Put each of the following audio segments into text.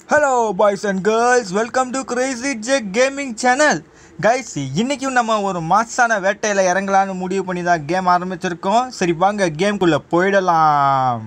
Hello boys and girls welcome to crazy ஜெக் gaming channel guys இன்னைக்கும் நம்ம ஒரு மாசான வேட்டையில் இறங்கலான்னு முடிவு பண்ணி தான் கேம் ஆரம்பிச்சிருக்கோம் சரி வாங்க கேம்குள்ளே போயிடலாம்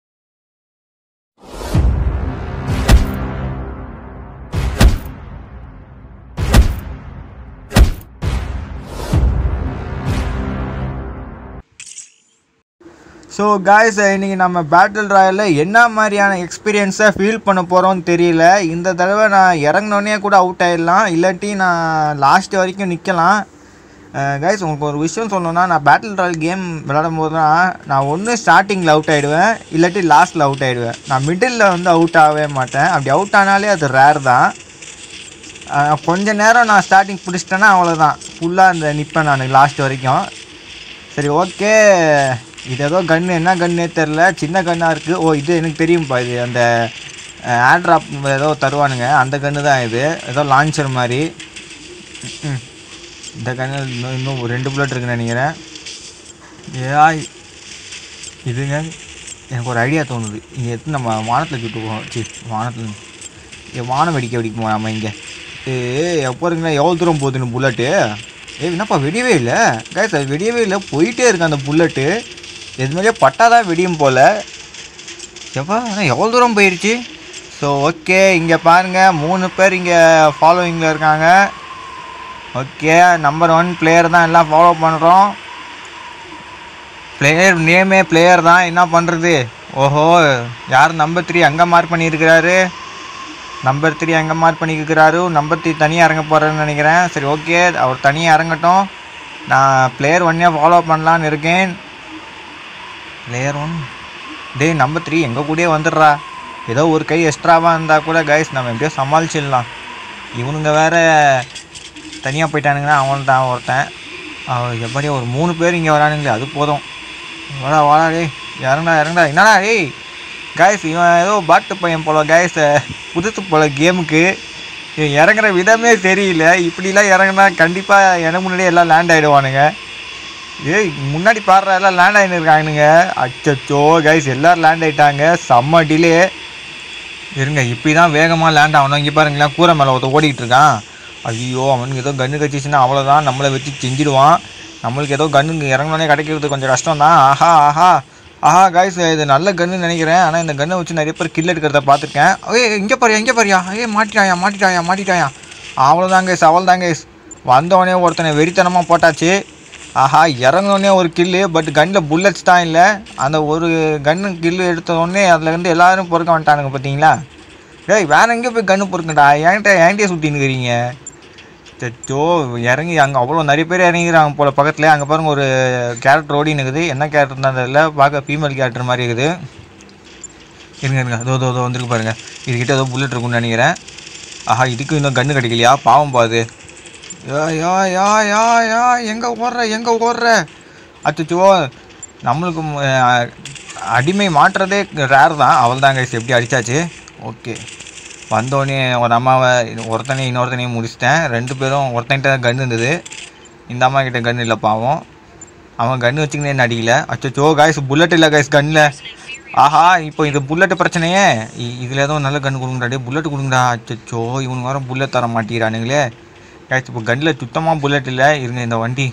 ஸோ காய்ஸ் இன்னைக்கு நம்ம பேட்டில் ராயலில் என்ன மாதிரியான எக்ஸ்பீரியன்ஸை ஃபீல் பண்ண போகிறோம்னு தெரியல இந்த தடவை நான் இறங்கினோடனே கூட அவுட் ஆயிடலாம் இல்லாட்டி நான் லாஸ்ட் வரைக்கும் நிற்கலாம் கைஸ் உங்களுக்கு ஒரு விஷயம் சொல்லணும்னா நான் பேட்டில் ராயல் கேம் விளையாடும் போது தான் நான் ஒன்று ஸ்டார்டிங்கில் அவுட் ஆகிடுவேன் இல்லாட்டி லாஸ்ட்டில் அவுட் ஆகிடுவேன் நான் மிடில் வந்து அவுட் ஆகவே மாட்டேன் அப்படி அவுட் ஆனாலே அது ரேர் தான் அஹ் கொஞ்ச நேரம் நான் ஸ்டார்டிங் பிடிச்சிட்டேன்னா அவ்வளோதான் ஃபுல்லாக அந்த நிற்பேன் நான் லாஸ்ட் வரைக்கும் சரி ஓகே இது ஏதோ கன்று என்ன கன்னே தெரில சின்ன கன்னாக இருக்குது ஓ இது எனக்கு தெரியும்ப்பா இது அந்த ஏர்ட்ராப் ஏதோ தருவானுங்க அந்த கன்று தான் இது ஏதோ லான்ச்சர் மாதிரி ம். இந்த கன்று இன்னும் இன்னும் ஒரு ரெண்டு புல்லட் இருக்குன்னு நினைக்கிறேன் ஏய் இதுங்க எனக்கு ஒரு ஐடியா தோணுது இங்கே எடுத்து நம்ம வானத்தில் சுட்டு போவோம் சி வானத்தில் இங்கே வானம் வெடிக்க வெடிக்குமா நம்ம இங்கே ஏ எப்போ இருக்குங்களா எவ்வளோ தூரம் போகுதுன்னு புல்லட்டு ஏய் என்னப்பா வெடியவே இல்லை கைஸ் அது வெடியவே இல்லை போயிட்டே இருக்கு அந்த புல்லட்டு எதுமாரியே பட்டாதான் வெடியும் போல் எப்பா ஆனால் எவ்வளோ தூரம் போயிடுச்சு ஸோ ஓகே இங்கே பாருங்கள் மூணு பேர் இங்கே ஃபாலோவிங்கில் இருக்காங்க ஓகே நம்பர் ஒன் பிளேயர் தான் எல்லாம் ஃபாலோ பண்ணுறோம் பிளேயர் நேமே பிளேயர் தான் என்ன பண்ணுறது ஓஹோ யார் நம்பர் த்ரீ அங்கே மார்க் பண்ணியிருக்கிறாரு நம்பர் த்ரீ அங்கே மார்க் பண்ணியிருக்கிறாரு நம்பர் த்ரீ தனியாக இறங்க போகிறேன்னு நினைக்கிறேன் சரி ஓகே அவர் தனியாக இறங்கட்டும் நான் பிளேயர் ஒன்னே ஃபாலோ பண்ணலான்னு இருக்கேன் பிளேயர் ஒன் டேய் நம்பர் த்ரீ எங்கள் கூடயே வந்துடுறா ஏதோ ஒரு கை எக்ஸ்ட்ராவாக இருந்தால் கூட கைஸ் நம்ம எப்படியோ சமாளிச்சிடலாம் இவனுங்க வேற தனியாக போயிட்டானுங்கன்னா அவன் தான் ஒருத்தன் அவன் எப்படியோ ஒரு மூணு பேர் இங்கே வரானுங்களே அது போதும் வாடா வாடா டேய் இறங்கடா இறங்கடா என்னடா டேய் கைஸ் இவன் ஏதோ பாட்டு பையன் போல கைஸ் புதுசு போல கேமுக்கு இவன் இறங்குற விதமே தெரியல இப்படிலாம் இறங்குனா கண்டிப்பாக எனக்கு முன்னாடியே எல்லாம் லேண்ட் ஆகிடுவானுங்க ஏய் முன்னாடி பாடுற எல்லாம் லேண்ட் ஆகின்னு இருக்கானுங்க அச்சச்சோ கைஸ் எல்லோரும் லேண்ட் ஆகிட்டாங்க செம்ம டிலே இருங்க இப்படி தான் வேகமாக லேண்ட் ஆகணும் இங்கே பாருங்களேன் கூரை மேலே ஒருத்த ஓடிக்கிட்டு இருக்கான் ஐயோ அவனுக்கு ஏதோ கன்று கச்சிச்சுன்னா அவ்வளோதான் நம்மளை வச்சு செஞ்சிடுவான் நம்மளுக்கு ஏதோ கன்று இறங்கினோடனே கிடைக்கிறது கொஞ்சம் கஷ்டம் தான் ஆஹா ஆஹா ஆஹா காய்ஸ் இது நல்ல கன்று நினைக்கிறேன் ஆனால் இந்த கன்னை வச்சு நிறைய பேர் கில் எடுக்கிறத பார்த்துருக்கேன் ஏய் இங்கே பாரியா இங்கே பாரியா ஏய் மாட்டிட்டாயா மாட்டிட்டாயா மாட்டிட்டாயா அவ்வளோதான் கைஸ் அவள் தான் கைஸ் வந்தவொடனே ஒருத்தனை வெறித்தனமாக போட்டாச்சு ஆஹா இறங்கினோடனே ஒரு கில்லு பட் கன்னில் புல்லட்ஸ் தான் இல்லை அந்த ஒரு கன்று கில்லு எடுத்த உடனே அதில் இருந்து எல்லாரும் பொறுக்க வந்துட்டானுங்க பார்த்தீங்களா டேய் வேற எங்கே போய் கன்று பொறுக்கண்டா என்கிட்ட என்கிட்டயே சுற்றின்னு இருக்கிறீங்க சச்சோ இறங்கி அங்கே அவ்வளோ நிறைய பேர் இறங்கிக்கிறாங்க போல் பக்கத்தில் அங்கே பாருங்க ஒரு கேரக்டர் ஓடின்னு இருக்குது என்ன கேரக்டர் தான் தெரியல பார்க்க ஃபீமேல் கேரக்டர் மாதிரி இருக்குது இருங்க இருங்க அதோ அதோ அதோ வந்துருக்கு பாருங்க இதுக்கிட்ட ஏதோ புல்லட் இருக்கும்னு நினைக்கிறேன் ஆஹா இதுக்கு இன்னும் கன்று கிடைக்கலையா பாவம் பாது யா யா யா யா யா எங்கே ஓடுற எங்கே ஓடுற அச்சோ நம்மளுக்கு ம், அஹ், அடிமை மாட்டுறதே ரேர் தான் அவள் தான் கைஸ் எப்படி அடித்தாச்சு ஓகே வந்தோடனே ஒரு அம்மாவை ஒருத்தனையும் இன்னொருத்தனையும் முடிச்சிட்டேன் ரெண்டு பேரும் ஒருத்தன்கிட்ட கன் இருந்தது இந்த அம்மா கிட்ட கன் இல்லை பாவம் அவன் கன் வச்சுக்கினே என்ன அடிக்கல அச்சோ காய்ஸ் புல்லட் இல்லை காய்ஸ் கன்னில் ஆஹா இப்போ இது புல்லட் பிரச்சனையே இதில் ஏதோ நல்ல கன் கொடுங்கடா டே புல்லட் கொடுங்கடா அச்சோ இவனுக்கு வர புல்லட் தர மாட்டேங்கிறானுங்களே காய்ஸ் இப்போ கன்னில் சுத்தமாக புல்லட் இல்லை இருங்க இந்த வண்டி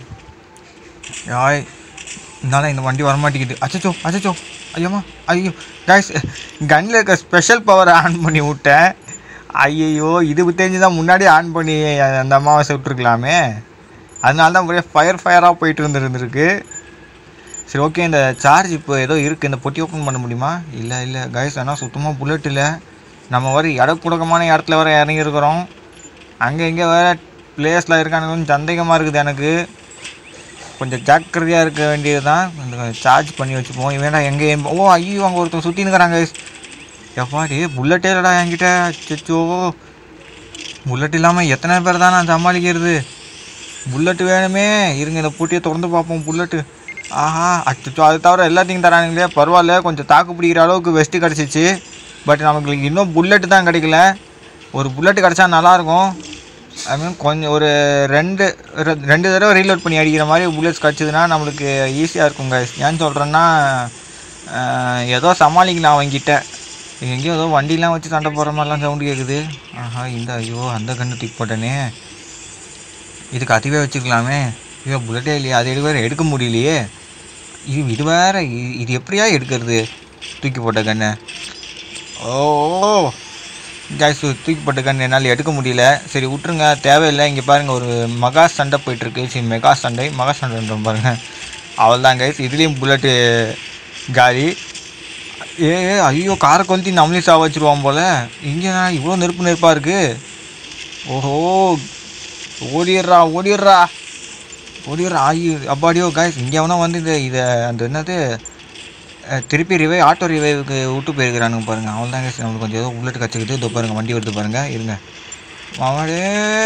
யாய் இருந்தாலும் இந்த வண்டி வரமாட்டேங்குது அச்சச்சோ அச்சச்சோ ஐயோமா ஐயோ காய்ஸ் கன்னில் இருக்க ஸ்பெஷல் பவர் ஆன் பண்ணி விட்டேன் ஐயையோ இது தெரிஞ்சு தான் முன்னாடி ஆன் பண்ணி அந்த அம்மாவை விட்டுருக்கலாமே அதனால தான் ஒரே ஃபயர் ஃபயராக போயிட்டு இருந்துருந்துருக்கு சரி ஓகே இந்த சார்ஜ் இப்போ ஏதோ இருக்குது இந்த பொட்டி ஓப்பன் பண்ண முடியுமா இல்லை இல்லை கைஸ் ஆனால் சுத்தமாக புல்லட் இல்லை நம்ம வர இட குடக்கமான இடத்துல வர இறங்கியிருக்கிறோம் அங்கே இங்கே வேறு பிளேஸில் இருக்கானுங்கன்னு சந்தேகமாக இருக்குது எனக்கு கொஞ்சம் ஜாக்கிரதையாக இருக்க வேண்டியது தான் கொஞ்சம் சார்ஜ் பண்ணி வச்சுப்போம் இவன்டா எங்கே ஓ ஐயோ அங்கே ஒருத்தன் சுற்றி நிற்கிறாங்க எப்பா டே புல்லட்டே இல்லைடா என்கிட்ட அச்சோ புல்லட் இல்லாமல் எத்தனை பேர் தான் நான் சமாளிக்கிறது புல்லட்டு வேணுமே இருங்க இந்த பூட்டியை திறந்து பார்ப்போம் புல்லட்டு ஆஹா அச்சோ அது தவிர எல்லாத்தையும் தரானுங்களே பரவாயில்ல கொஞ்சம் தாக்கு பிடிக்கிற அளவுக்கு வெஸ்ட்டு கிடச்சிச்சு பட் நமக்கு இன்னும் புல்லட்டு தான் கிடைக்கல ஒரு புல்லட்டு கிடச்சா நல்லாயிருக்கும் ஐ மீன் கொஞ்சம் ஒரு ரெண்டு ரெ- ரெண்டு தடவை ரீலோட் பண்ணி அடிக்கிற மாதிரி புல்லட்ஸ் கிடச்சிதுன்னா நம்மளுக்கு ஈஸியாக இருக்கும் guys ஏன்னு சொல்கிறேன்னா ஏதோ சமாளிக்கலாம் அவன்கிட்ட இங்க எங்கேயோ ஏதோ வண்டிலாம் வச்சு சண்டை போடுற மாதிரிலாம் சவுண்டு கேட்குது ஆஹா இந்த ஐயோ அந்த கண்ணு தூக்கி போட்டேனே இதுக்கு அதுவே வச்சுக்கலாமே ஐயோ புல்லட்டே இல்லையா அது எடு வேற எடுக்க முடியலையே இது இது வேற இ- இது எப்படியா எடுக்கிறது தூக்கி போட்ட கண்ணை ஓ கேஸ் தூக்கி போட்ட கண்ணு என்னால் எடுக்க முடியல சரி விட்ருங்க தேவையில்லை இங்கே பாருங்கள் ஒரு மகா சண்டை போயிட்டுருக்கு சரி மெகா சண்டை மகா சண்டை பாருங்கள் அவள் தான் கைஸ் இதுலேயும் புல்லட்டு காலி ஏ ஏ, ஐயோ காரை கொளுத்தி நம்மளே சாவ வச்சிருவான் போல இங்கே இவ்வளோ நெருப்பு நெருப்பாக இருக்குது ஓஹோ ஓடிடுறா ஓடிடுறா ஓடிடுறா ஐயோ அப்பாடியோ காய்ஸ் இங்கே அவனா வந்து இந்த இதை அந்த என்னது அஹ், திருப்பி ரிவை ஆட்டோ ரிவைவுக்கு விட்டு போயிருக்கிறானுங்க பாருங்கள் அவன் தான் guys நம்மளுக்கு கொஞ்சம் ஏதோ உள்ளட்டு கற்றுக்கிட்டு இதோ பாருங்கள் வண்டி வருது பாருங்கள் இருங்க மாவாடே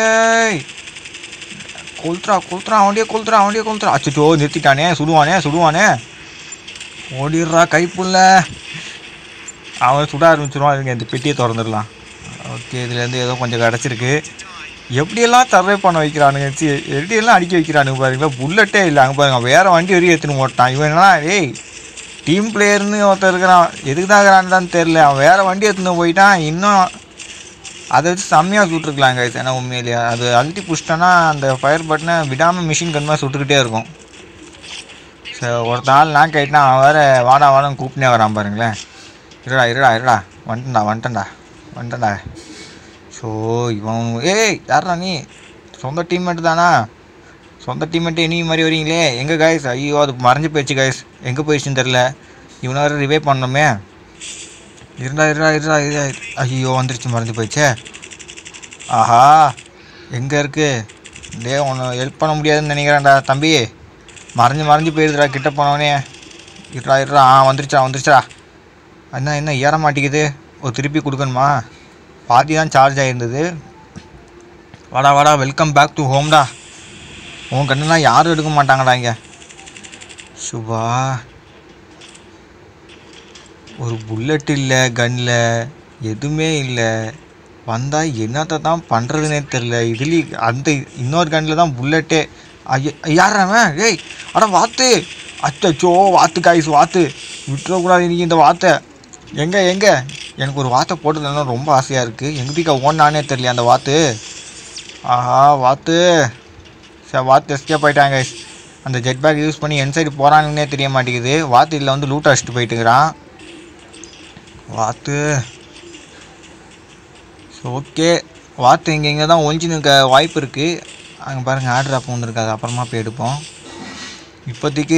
கொளுத்துறா கொளுத்துறா அவண்டியே கொளுத்துறா அவண்டியே கொளுத்துறா அச்சோ நிறுத்திட்டானே சுடுவானே சுடுவானே ஓடிடுறா கைப்புள்ள அவன் சுட ஆரம்பிச்சிருவான் இருங்க இந்த பெட்டியை திறந்துடலாம் ஓகே இதுலேருந்து ஏதோ கொஞ்சம் கிடச்சிருக்கு எப்படியெல்லாம் சர்வை பண்ண வைக்கிறானுங்க சி எப்படியெல்லாம் அடிக்க வைக்கிறானுங்க பாருங்களா புல்லட்டே இல்லை அங்கே பாருங்க வேறு வண்டி வரையும் எடுத்துன்னு ஓட்டான் இவன் என்ன ஏய் டீம் பிளேயர்னு ஒருத்தன் இருக்கிறான் எதுக்கு தான் இருக்கிறான்னு தெரில அவன் வேறு வண்டி எடுத்துன்னு போயிட்டான் இன்னும் அதை வச்சு செம்மையாக சுட்டுருக்கலாம் கைஸ் ஏன்னா உண்மையிலேயே அது அழுத்தி புஷ்டனா அந்த ஃபயர் பட்டனை விடாமல் மிஷின் கன்மாக சுட்டுக்கிட்டே இருக்கும் சரி ஒருத்த ஆள் நான் கேட்டா அவன் வேறு வாடா வாடான்னு கூப்பிட்டே வரான் பாருங்களேன் இருடா இருடா இருடா வந்துட்டா வந்துட்டேன்டா வந்துட்டேன்டா ஸோ இவன் ஏய் யாரா நீ சொந்த டீம்மேட் தானா சொந்த டீம்மேட்டு இனி மாதிரி வரீங்களே எங்கே காய்ஸ் ஐயோ அது மறைஞ்சு போயிடுச்சு காய்ஸ் எங்கே போயிடுச்சுன்னு தெரில இவனை வேறு ரிவே பண்ணோமே இருடா இருடா இருடா இருடா ஐயோ வந்துருச்சு மறைஞ்சு போயிடுச்சே ஆஹா எங்கே இருக்கு டே உன்னை ஹெல்ப் பண்ண முடியாதுன்னு நினைக்கிறேன்டா தம்பி மறைஞ்சு மறைஞ்சு போயிடுதுடா கிட்ட போனவனே இருடா இருடா ஆ வந்துருச்சா வந்துருச்சா என்ன என்ன ஏற மாட்டேங்குது ஒரு திருப்பி கொடுக்கணுமா பாதி தான் சார்ஜ் ஆகிருந்தது வாடா வாடா வெல்கம் பேக் டு ஹோம்டா உன் கண்ணுலாம் யாரும் எடுக்க மாட்டாங்கடா இங்கே சுபா ஒரு புல்லட் இல்லை கன்னில் எதுவுமே இல்லை வந்தால் என்னத்தை தான் பண்ணுறதுனே தெரில இதுலேயும் அந்த இன்னொரு கன்னில் தான் புல்லட்டே ஐய யாரவன் ஏய் அட வாத்து அச்சோ வாத்து காய்ஸ் வாத்து விட்டுறக்கூடாது இன்னைக்கு இந்த வாத்தை எங்கே எங்கே எனக்கு ஒரு வாத்தை போட்டதுலாம் ரொம்ப ஆசையாக இருக்குது எங்கிட்டீக்கா ஓடினானே தெரியல அந்த வாத்து ஆஹா வாத்து சார் வாத்து எஸ்கேப் ஆயிட்டாங்க guys. அந்த ஜெட் பேக் யூஸ் பண்ணி என் சைடு போகிறானுன்னே தெரிய மாட்டேங்குது வாத்து இதில் வந்து லூட் அடிச்சுட்டு போயிட்டுக்கிறான் வாத்து ஸோ ஓகே வாத்து இங்கே இங்கே தான் ஒழிஞ்சு நிற்க வாய்ப்பு இருக்குது அங்கே பாருங்கள் ஆர்டர் அப்போ வந்துருக்கு அது அப்புறமா போய் எடுப்போம் இப்போதைக்கு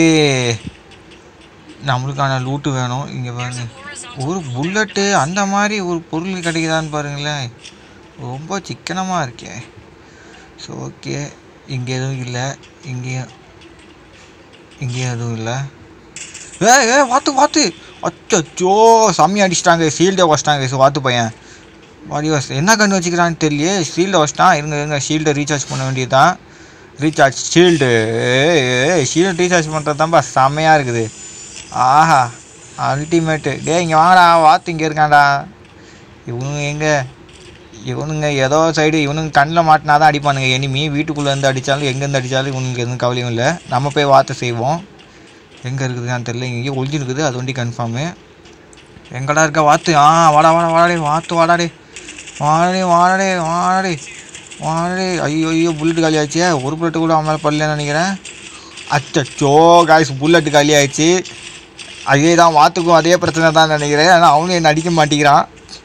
நம்மளுக்கான லூட்டு வேணும் இங்கே பாருங்க ஒரு புல்லட்டு அந்த மாதிரி ஒரு பொருள் கிடைக்குதான்னு பாருங்களேன் ரொம்ப சிக்கனமாக இருக்கே ஸோ ஓகே இங்கே எதுவும் இல்லை இங்கேயும் இங்கேயும் எதுவும் இல்லை ஏ ஏ வாத்து வாத்து அச்சோ சாமி அடிச்சிட்டாங்க ஷீல்டை வச்சிட்டாங்க ஸோ வாத்து பையன் வாடிவாஸ் என்ன கன்று வச்சுக்கிறான்னு தெரியலையே ஷீல்டை வச்சிட்டான் இருங்க இருங்க ஷீல்டை ரீசார்ஜ் பண்ண வேண்டியது தான் ரீசார்ஜ் ஷீல்டு ஷீல்டு ரீசார்ஜ் பண்ணுறது தான்ப்பா செம்மையாக இருக்குது ஆஹா அல்டிமேட்டு டேய் இங்கே வாங்கடா வாத்து இங்கே இருக்கான்டா இவனுங்க எங்கே இவனுங்க ஏதோ சைடு இவனுங்க கண்ணில் மாட்டினா தான் அடிப்பானுங்க எனிமி வீட்டுக்குள்ளே இருந்து அடித்தாலும் எங்கேருந்து அடித்தாலும் இவனுக்கு எதுவும் கவலையும் இல்லை நம்ம போய் வார்த்தை செய்வோம் எங்கே இருக்குதுன்னு தெரியல இங்கேயே ஒழிஞ்சு இருக்குது அது வண்டி கன்ஃபார்மு எங்கடா இருக்க வாத்து ஆ வாடா வாடா வாடாடே வாத்து வாடாடே வாடே வாடே வாடே வாடே ஐயோ ஐயோ புல்லட் காலி ஆச்சே ஒரு புல்லட்டு கூட அவன் மேலே படலன்னு நினைக்கிறேன் அச்சச்சோ காய்ஸ் புல்லட்டு காலி ஆயிடுச்சு அதே தான் வாத்துக்கும் அதே பிரச்சனை தான் நினைக்கிறேன் ஆனால் அவனும் என்ன அடிக்க மாட்டேங்கிறான்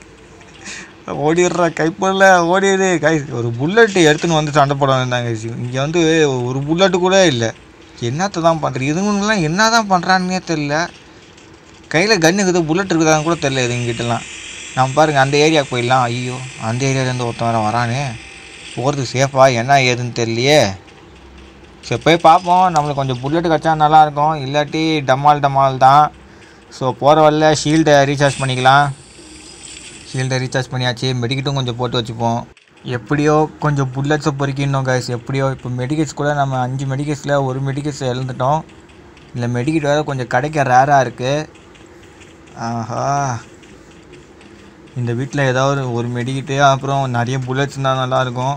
ஓடிடுற கைப்பொருள ஓடிடு கைஸ் ஒரு புல்லட்டு எடுத்துன்னு வந்து சண்டை போட வந்தாங்க இங்கே வந்து ஒரு புல்லட்டு கூட இல்லை என்னத்தை தான் பண்ணுறது இதுங்கெல்லாம் என்ன தான் பண்ணுறான்னே தெரில கையில் கன் இருக்குது புல்லட் இருக்குதான்னு கூட தெரில இதுங்கிட்டலாம் நம்ம பாருங்கள் அந்த ஏரியாவுக்கு போயிடலாம் ஐயோ அந்த ஏரியாவிலேருந்து ஒருத்தன் வேறு வரானே போகிறதுக்கு சேஃபா என்ன ஏதுன்னு தெரியலையே சரி போய் பார்ப்போம் நம்மளுக்கு கொஞ்சம் புல்லட் கிடச்சா நல்லாயிருக்கும் இல்லாட்டி டமால் டமால் தான் ஸோ போகிற வழில ஷீல்டை ரீசார்ஜ் பண்ணிக்கலாம் ஷீல்டை ரீசார்ஜ் பண்ணியாச்சு மெடிக்கெட்டும் கொஞ்சம் போட்டு வச்சுப்போம் எப்படியோ கொஞ்சம் புல்லட்ஸை பொறுக்கிடணும் கைஸ் எப்படியோ இப்போ மெடிக்கெட்ஸ் கூட நம்ம அஞ்சு மெடிக்கெட்ஸில் ஒரு மெடிக்கெட்ஸ் இழந்துட்டோம் இல்லை மெடிக்கெட் வேறு கொஞ்சம் கிடைக்க ரேராக இருக்குது ஆஹா இந்த வீட்டில் ஏதாவது ஒரு மெடிக்கிட்டு அப்புறம் நிறைய புல்லட்ஸ் இருந்தால் நல்லாயிருக்கும்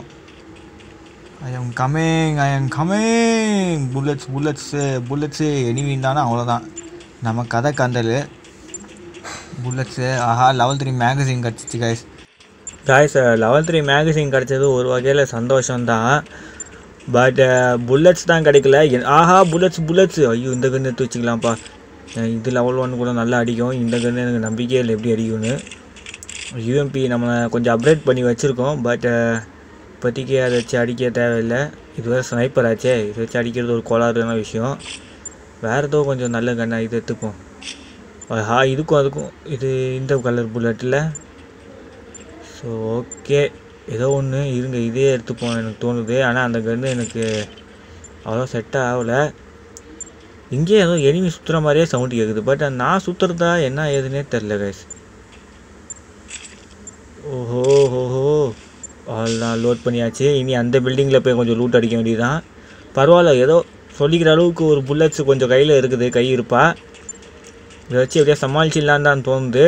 I am coming I am coming bullets bullets bullets enemy இருந்தானா அவ்வளோதான் நம்ம கதை கந்தல் புல்லட்ஸு ஆஹா லெவல் த்ரீ மேகசின் கிடச்சிச்சு guys guys level three magazine கிடச்சது ஒரு வகையில் சந்தோஷம்தான் பட் புல்லட்ஸ் தான் கிடைக்கல எ- ஆஹா புல்லட்ஸ் புல்லட்ஸ் ஐயோ இந்த கன்று எடுத்து வச்சுக்கலாம்ப்பா அஹ் இது லெவல் ஒன் கூட நல்லா அடிக்கும் இந்த கன்று எனக்கு நம்பிக்கையே இல்லை எப்படி அடிக்கும்னு யூஎம்பி நம்ம கொஞ்சம் அப்கிரேட் பண்ணி வச்சுருக்கோம் பட் இப்போதைக்கு அதை வச்சு அடிக்க தேவையில்லை இது வேறு ஸ்னைப்பர் ஆச்சே இதை வச்சு அடிக்கிறது ஒரு கோளாறுன விஷயம் வேறு ஏதோ கொஞ்சம் நல்ல கண்ணா இது எடுத்துப்போம் ஆஹா இதுக்கும் அதுக்கும் இது இந்த கலர் புல்லட்டில் ஸோ ஓகே ஏதோ ஒன்று இருங்க இதே எடுத்துப்போம் எனக்கு தோணுது ஆனால் அந்த கன்று எனக்கு அவ்வளோ செட் ஆகலை இங்கேயே ஏதோ எனிமி சுற்றுற மாதிரியே சவுண்டு கேட்குது பட் நான் சுற்றுறதா என்ன ஏதுன்னே தெரில கைஸ் ஓஹோ ஓஹோ அவ்வளோதான் லோட் பண்ணியாச்சு இனி அந்த பில்டிங்கில் போய் கொஞ்சம் லூட் அடிக்க வேண்டியதுதான் பரவாயில்ல ஏதோ சொல்லிக்கிற அளவுக்கு ஒரு புல்லட்ஸ் கொஞ்சம் கையில் இருக்குது கை இருப்பா இதை வச்சு எப்படியா சமாளிச்சிடலான்னு தான் தோணுது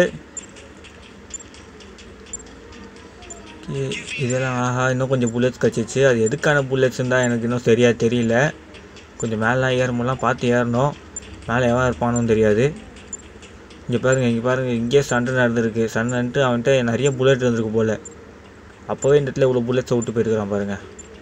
இ- இதெல்லாம் ஆஹா இன்னும் கொஞ்சம் புல்லட்ஸ் கிடச்சிச்சு அது எதுக்கான புல்லட்ஸ்ன்னு தான் எனக்கு இன்னும் சரியாக தெரியல கொஞ்சம் மேலாம் ஏறும்போதெல்லாம் பார்த்து ஏறணும் மேலே எவன் இருப்பானும் தெரியாது இங்கே பாருங்கள் இங்கே பாருங்கள் இங்கேயே சண்டை நடந்திருக்கு சண்டைன்ட்டு அவன்கிட்ட நிறைய புல்லட் இருந்திருக்கு போல் அப்போவே இந்த இடத்துல இவ்வளோ புல்லட்ஸை விட்டு போயிருக்கிறான் பாருங்கள்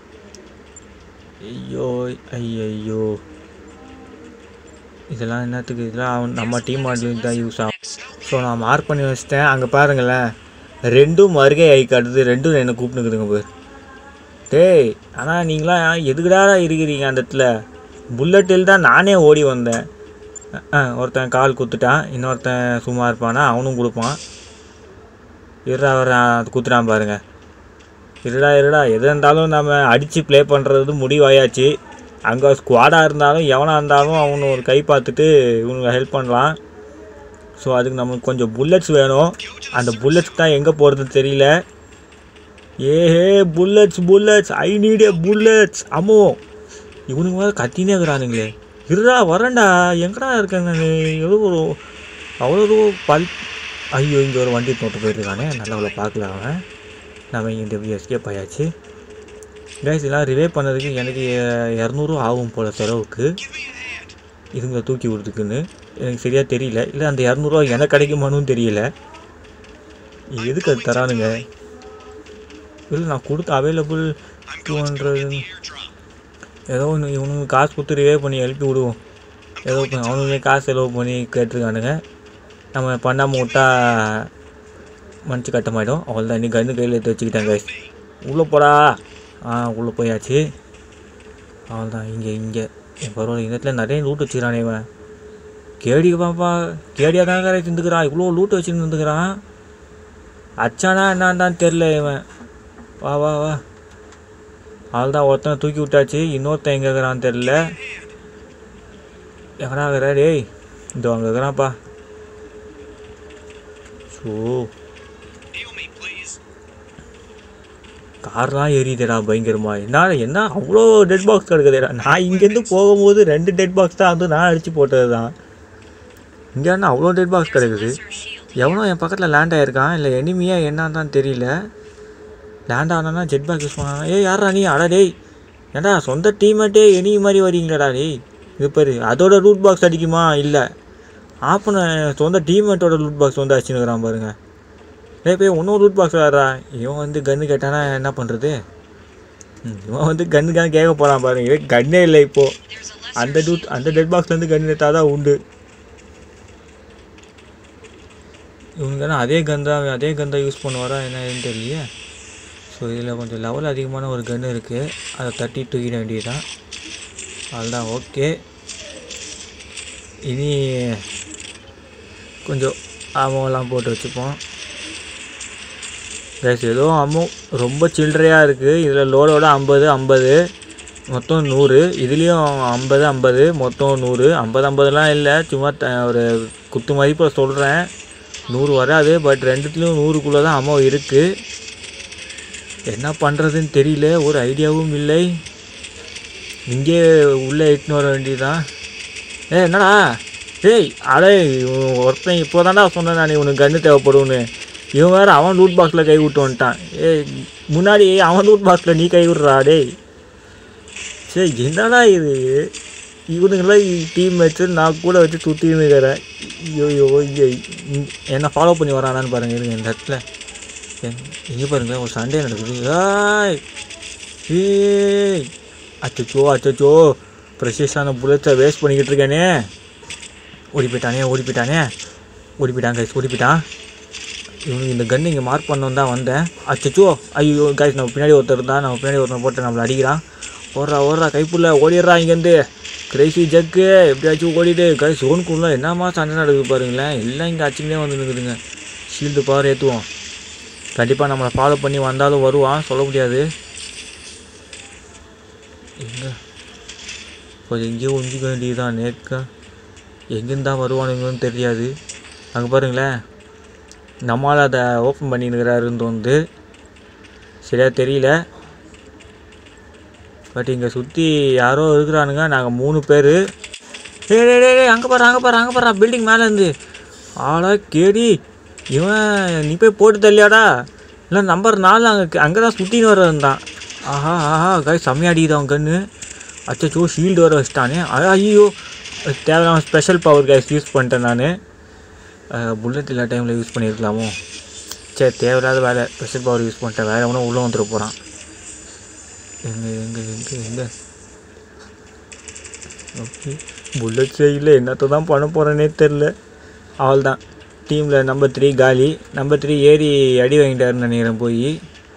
ஐயோ ஐயோ இதெல்லாம் என்னத்துக்கு இதெல்லாம் அவன் நம்ம டீம் ஆட்லையும் தான் யூஸ் ஆகும் ஸோ நான் மார்க் பண்ணி வச்சிட்டேன் அங்கே பாருங்களேன் ரெண்டும் மருகை ஐ காட்டுது ரெண்டும் என்னை கூப்பிட்டுக்குதுங்க போய் டேய் ஆனால் நீங்களாம் எதுக்குடா இருக்கிறீங்க அந்த இடத்துல புல்லட்டில் தான் நானே ஓடி வந்தேன் அஹ், அஹ், ஒருத்தன் கால் குத்துட்டான் இன்னொருத்தன் சும்மா இருப்பானா அவனும் கொடுப்பான் இருடா வரான் குத்துறான் பாருங்க இருடா இருடா எது இருந்தாலும் நம்ம அடித்து ப்ளே பண்ணுறது முடிவாயாச்சு அங்கே ஸ்குவாடாக இருந்தாலும் எவனாக இருந்தாலும் அவனு ஒரு கை பார்த்துட்டு இவனுக்கு ஹெல்ப் பண்ணலாம் ஸோ அதுக்கு நமக்கு கொஞ்சம் புல்லட்ஸ் வேணும் அந்த புல்லட்ஸ் தான் எங்கே போகிறதுன்னு தெரியல ஏஹே bullets bullets I need a bullets ammo இவனுங்க வேறு கத்தினே இருக்கிறானுங்களே இருடா வரேன்டா எங்கடா இருக்கேன் நான் ஏதோ ஒரு அவ்வளோ பல் ஐயோ இங்கே ஒரு வண்டி தோட்டு போயிருக்கானே நல்லவளை பார்க்கல அவன் நம்ம இங்கே எஸ்கேப் ஆயாச்சு கைஸ் இதெல்லாம் ரிவே பண்ணதுக்கு எனக்கு இரநூறுவா ஆகும் போல செலவுக்கு இதுங்களை தூக்கி விடுறதுக்குன்னு எனக்கு சரியாக தெரியல இல்லை அந்த இரநூறுவா எனக்கு கிடைக்குமானும் தெரியல எதுக்கு அது தரானுங்க இல்லை நான் கொடுத்த அவைலபிள் டூ ஹண்ட்ரட் ஏதோ ஒன்று இவனுங்க காசு கொடுத்து ரிவே பண்ணி எழுப்பி விடுவோம் ஏதோ பண்ணி- அவனுங்களே காசு செலவு பண்ணி கேட்டிருக்கானுங்க நம்ம பண்ணாமல் விட்டா மன்னிச்சு கட்டமாயிடும் அவ்வளோதான் இன்னைக்கு கன்று கையில் எடுத்து வச்சுக்கிட்டேன் கைஸ் உள்ளே போடா ஆ உள்ளே போயாச்சு அவ்வளோதான் இங்கே இங்கே பரவாயில்ல இந்த இடத்துல நிறைய லூட் வச்சுக்கிறானே இவன் கேடி பாப்பா கேடியாக தான் கரை திந்துக்கிறான் இவ்வளோ லூட் வச்சுன்னு இருந்துக்கிறான் அச்சானா என்னான்னு தான் தெரில இவன் வா வா வா அவ்வளோதான் ஒருத்தனை தூக்கி விட்டாச்சு இன்னொருத்தன் எங்கே இருக்கிறான்னு தெரில எங்கடா இருக்கிற டேய் இந்த அங்கே இருக்கிறான்ப்பா ஸோ கார்லாம் எரியுதுடா பயங்கரமா என்ன என்ன அவ்வளோ டெட் பாக்ஸ் கிடக்குதுடா நான் இங்கேருந்து போகும்போது ரெண்டு டெட் பாக்ஸ் தான் வந்து நான் அடித்து போட்டது தான் இங்கே என்ன அவ்வளோ டெட் பாக்ஸ் கிடக்குது எவனோ என் பக்கத்தில் லேண்ட் ஆயிருக்கான் இல்லை எனிமியா என்னன்னு தான் தெரியல லேண்ட் ஆனானா ஜெட் பேக் யூஸ் பண்ணானா ஏய் யாரா நீ அடா டேய் ஏன்டா சொந்த டீம்மேட்டே எனி மாதிரி வரீங்களடா டேய் இது பாரு அதோட ரூட் பாக்ஸ் அடிக்குமா இல்லை ஆப்பன சொந்த டீம்மேட்டோட ரூட் பாக்ஸ் வந்து அடிச்சுன்னுக்குறான் பாருங்க டேய் போய் இன்னொரு ரூட் பாக்ஸ் வேறா இவன் வந்து கன்று கேட்டானா என்ன பண்ணுறது இவன் வந்து கன்னுக்காக கேட்க போகிறான் பாருங்க இவன் கன்னே இல்லை இப்போது அந்த டூட் அந்த டெட் பாக்ஸ்லேருந்து கன்று எடுத்தால் தான் உண்டு இவனுக்கு என்ன அதே கன் தான் அதே கன் தான் யூஸ் பண்ணுவாரா என்ன ஏதுன்னு தெரியலையே ஸோ இதில் கொஞ்சம் லெவல் அதிகமான ஒரு கன் இருக்குது அதை தட்டி தூக்கிட வேண்டியதுதான் அதுதான் ஓகே இனி கொஞ்சம் ஆமோலாம் போட்டு வச்சுப்போம் கைஸ் ஏதோ அமௌ ரொம்ப சில்லறையாக இருக்குது இதில் லோடோட ஐம்பது ஐம்பது மொத்தம் நூறு இதுலேயும் ஐம்பது ஐம்பது மொத்தம் நூறு ஐம்பது ஐம்பதுலாம் இல்லை சும்மா த ஒரு குத்து மதிப்பை சொல்கிறேன் நூறு வராது பட் ரெண்டுத்துலேயும் நூறுக்குள்ளே தான் அமௌ இருக்குது என்ன பண்ணுறதுன்னு தெரியல ஒரு ஐடியாவும் இல்லை இங்கே உள்ளே இட்டுன்னு வர வேண்டியதுதான் ஏ என்னடா டேய் அடே இவன் ஒருத்தன் இப்போ தான்டா சொன்னேன் நான் இவனுக்கு கன்று தேவைப்படும்னு இவன் வேறு அவன் லூட் பாக்ஸில் கை விட்டு வந்துட்டான் ஏய் முன்னாடி அவன் லூட் பாக்ஸில் நீ கை விட்றா டேய் சரி என்னடா இது இவனுங்களாம் டீம் வச்சு நான் கூட வச்சு சுற்றின்னு இருக்கிறேன் ஐயோ ஐயோ ஐயோ இ- என்னை ஃபாலோ பண்ணி வரானான்னு பாருங்க இருங்க இந்த இடத்துல எங்கே பாருங்க ஒரு சண்டே நடக்குது ஏய் ஏய் அச்சச்சோ அச்சச்சோ ப்ரெஷஸான புல்லட்ஸை வேஸ்ட் பண்ணிக்கிட்டு இருக்கேனே ஓடி போயிட்டானே ஓடி போயிட்டானே ஓடி போயிட்டான் கைஸ் ஓடி போயிட்டான் இவனுக்கு இந்த கன்று இங்கே மார்க் பண்ணணும் தான் வந்தேன் அச்சச்சோ ஐயோ கைஸ் நம்ம பின்னாடி ஒருத்தர் இருந்தான் நம்ம பின்னாடி ஒருத்தர் போட்டு நம்மளை அடிக்கிறான் ஓடுறா ஓடுறா கைப்புள்ள ஓடிடுறா இங்கேருந்து கிரேசி ஜக்கு எப்படியாச்சும் ஓடிடு கைஸ் ஓனுக்குள்ள என்னமா சண்டை நடக்குது பாருங்களேன் எல்லாம் இங்கே அச்சுங்களே வந்து நிற்குதுங்க ஷீல்டு பவர் ஏற்றுவோம் கண்டிப்பாக நம்மளை ஃபாலோ பண்ணி வந்தாலும் வருவான் சொல்ல முடியாது எங்கே கொஞ்சம் எங்கேயோ ஒஞ்சிக்க வேண்டியதுதான் நேர்க்க எங்கேருந்து தான் வருவானுங்கன்னு தெரியாது அங்கே பாருங்களேன் நம்மளால் அதை ஓப்பன் பண்ணினுக்கிறாருன்னு தோணுது சரியா தெரியல பட் இங்கே சுற்றி யாரோ இருக்கிறானுங்க நாங்கள் மூணு பேர் டே டே டே டே அங்கே பாரு அங்கே பாரு அங்கே பாரு பில்டிங் மேலேருந்து ஆளா கேடி இவன் நீ போய் போட்டு தள்ளியாடா இல்லை நம்பர் நாலு அங்கே அங்கே தான் சுற்றின்னு வர இருந்தான் ஆஹா ஆஹா காய் செம்மையாடிக்குது அவன் கண்ணு அச்சோ ஷீல்டு வர வச்சிட்டானே அ- ஐயோ தேவையான ஸ்பெஷல் பவர் கைஸ் யூஸ் பண்ணிட்டேன் நான் புல்லட் எல்லா டைமில் யூஸ் பண்ணியிருக்கலாமோ சரி தேவையில்லாத வேலை ஸ்பெஷல் பவர் யூஸ் பண்ணிட்டேன் வேறு ஒன்றும் உள்ளே வந்துட போகிறான் எங்கே எங்கே எங்கே எங்கே ஓகே புல்லட் சைடில் என்னத்தை தான் பண்ண போகிறேனே தெரில அவள் தான் டீமில் நம்பர் த்ரீ காலி நம்பர் த்ரீ ஏறி அடி வாங்கிட்டாருன்னு நினைக்கிறேன் போய்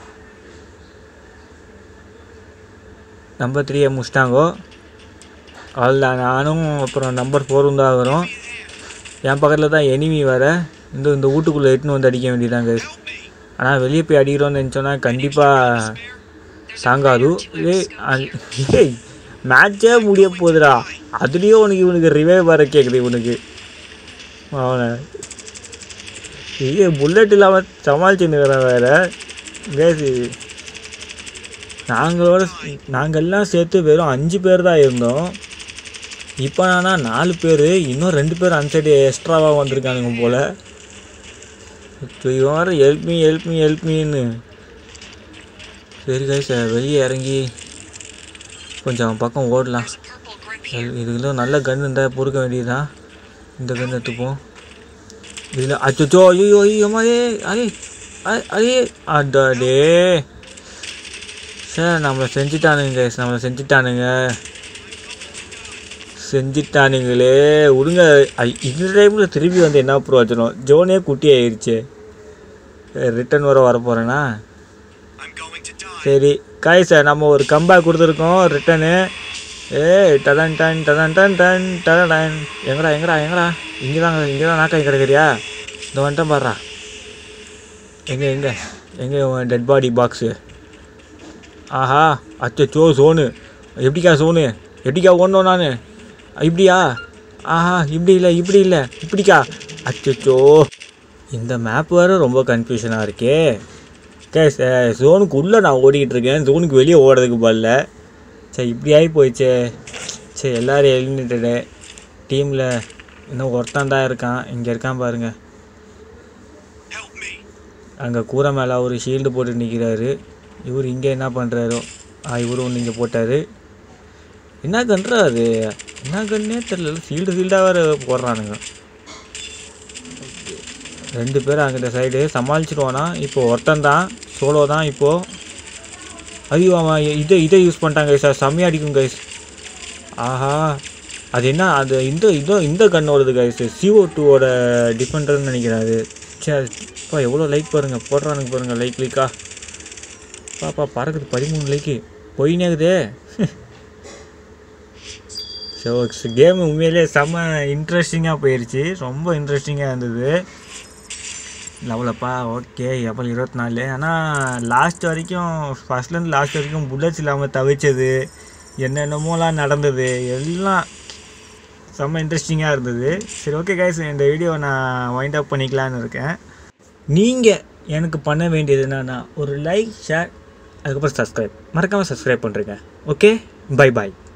நம்பர் த்ரீயை முடிச்சிட்டாங்கோ அவள் தான் நானும் அப்புறம் நம்பர் ஃபோரும் தான் வரும் என் பக்கத்தில் தான் எனிமி வர இந்த இந்த வீட்டுக்குள்ளே எட்டுன்னு வந்து அடிக்க வேண்டியதாங்க ஆனால் வெளியே போய் அடிக்கிறோன்னு நினச்சோன்னா கண்டிப்பாக தாங்காது ஏய் அல்- ஏய் மேட்சே முடிய போகுதுடா அதுலேயும் உனக்கு இவனுக்கு ரிவைவ் வர கேட்குது இவனுக்கு அவனை ஐயோ புல்லட் இல்லாமல் சமாளிச்சுன்னுக்கிறேன் வேறு கேசி நாங்களோட நாங்கள்லாம் சேர்த்து வெறும் அஞ்சு பேர் தான் இருந்தோம் இப்போ ஆனால் நாலு பேர் இன்னும் ரெண்டு பேர் அந்த சைடு எக்ஸ்ட்ராவாக வந்திருக்கானுங்க போல் இப்போ இவன் வேறு help me help me help மீன்னு சரி கைஸ் வெளியே இறங்கி கொஞ்சம் அவன் பக்கம் ஓடலாம் எல்- இதுல நல்ல கன் இருந்தால் பொறுக்க வேண்டியதுதான் இந்த கன் எடுத்துப்போம் இதில் அச்சோ ஐயோ ஐயோமா ஏ அடே அ- அடே அடாடே சார் நம்மளை செஞ்சுட்டானுங்க கைஸ் நம்மளை செஞ்சுட்டானுங்க செஞ்சுட்டானுங்களே விடுங்க ஐ- இந்த டைமில் திருப்பி வந்து என்ன பிரயோஜனம் ஜோனே குட்டி ஆயிடுச்சு ரிட்டன் வர வர போகிறேன்னா சரி காய் சார் நம்ம ஒரு கம்பேக் கொடுத்துருக்கோம் ரிட்டனு ஏய் டடன் டன் டடன் டன் டன் டடன் எங்கடா எங்கடா எங்கடா இங்கே தான் இங்கே தான் நாக்காய் கிடக்குறியா இந்த வந்துட்டேன் பாடுறா எங்கே எங்கே எங்கே டெட் பாடி பாக்ஸு ஆஹா அச்சோ சோனு எப்படிக்கா சோனு எப்படிக்கா ஓடணும் நான் இப்படியா ஆஹா இப்படி இல்லை இப்படி இல்லை இப்படிக்கா அச்சோ இந்த மேப் வேறு ரொம்ப கன்ஃபியூஷனாக இருக்கே கே ஜோனுக்கு உள்ளே நான் ஓடிக்கிட்டு இருக்கேன் ஜோனுக்கு வெளியே ஓடுறதுக்கு பதில்ல சரி இப்படி ஆகி போயிடுச்சே சரி எல்லோரும் எலிமினேட்டடு டீமில் இன்னும் ஒருத்தன் தான் இருக்கான் இங்கே இருக்கான் பாருங்க அங்கே கூரை மேலே ஒரு ஷீல்டு போட்டு நிற்கிறாரு இவர் இங்கே என்ன பண்ணுறாரோ ஆ இவரும் ஒன்று இங்கே போட்டார் என்ன கன்றா அது என்ன கன்னே தெரில ஷீல்டு ஷீல்டாக வேறு போடுறானுங்க ரெண்டு பேரும் அங்கிட்ட சைடு சமாளிச்சிடுவானா இப்போ ஒருத்தன் தான் சோலோ தான் இப்போது ஐயோ அவன் இதை இதை யூஸ் பண்ணிட்டாங்க சார் செம்மையாக அடிக்கும் கைஸ் ஆஹா அது என்ன அது இந்த இதோ இந்த கன் வருது கைஸ் சிஓ டூவோட டிஃபெண்டர்னு நினைக்கிறேன் அது சரி அப்பா எவ்வளோ லைக் பாருங்கள் போடுறானுங்க பாருங்கள் லைக் லைக்கா பாப்பா பறக்குது பதிமூணு லைக்கு போயினேக்குதே ஸோ கேம் உண்மையிலே செம்ம இன்ட்ரெஸ்டிங்காக போயிடுச்சு ரொம்ப இன்ட்ரெஸ்டிங்காக இருந்தது லெவலப்பா ஓகே எப்போ இருபத்தி நாலு ஆனால் லாஸ்ட் வரைக்கும் ஃபஸ்ட்லேருந்து லாஸ்ட் வரைக்கும் புல்லட்ஸ் இல்லாமல் தவிச்சது என்னென்னமோலாம் நடந்தது எல்லாம் செம்ம இன்ட்ரெஸ்டிங்காக இருந்தது சரி ஓகே கைஸ் இந்த வீடியோ நான் வைண்ட் அப் பண்ணிக்கலான்னு இருக்கேன் நீங்கள் எனக்கு பண்ண வேண்டியது என்னன்னா ஒரு லைக் ஷேர் அதுக்கப்புறம் சப்ஸ்கிரைப் மறக்காமல் சப்ஸ்கிரைப் பண்ணுறேங்க ஓகே பை பாய்